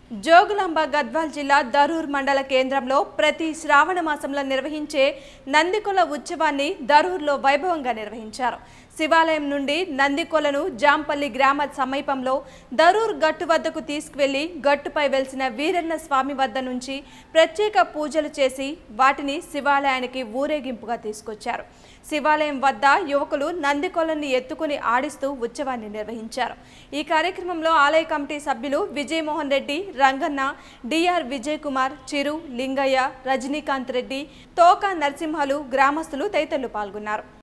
జోగులాంబ గద్వాల్ జిల్లా దరూర్ మండల కేంద్రంలో ప్రతి శ్రావణ మాసంలో నిర్వహించే నందికొల ఉత్సవాన్ని దరూర్లో వైభవంగా నిర్వహించారు శివాలయం నుండి నందికొలను జాంపల్లి గ్రామ సమీపంలో దరూర్ గట్టు వద్దకు తీసుకువెళ్లి గట్టుపై వెలిసిన వీరన్న స్వామి వద్ద నుంచి ప్రత్యేక పూజలు చేసి వాటిని శివాలయానికి ఊరేగింపుగా తీసుకొచ్చారు శివాలయం వద్ద యువకులు నందికొలను ఎత్తుకుని ఆడిస్తూ ఉత్సవాన్ని నిర్వహించారు ఈ కార్యక్రమంలో ఆలయ కమిటీ సభ్యులు విజయమోహన్ రెడ్డి రంగన్న డిఆర్ విజయ్ కుమార్ చిరు లింగయ్య రజనీకాంత్ రెడ్డి తోక నరసింహలు గ్రామస్తులు తదితరులు పాల్గొన్నారు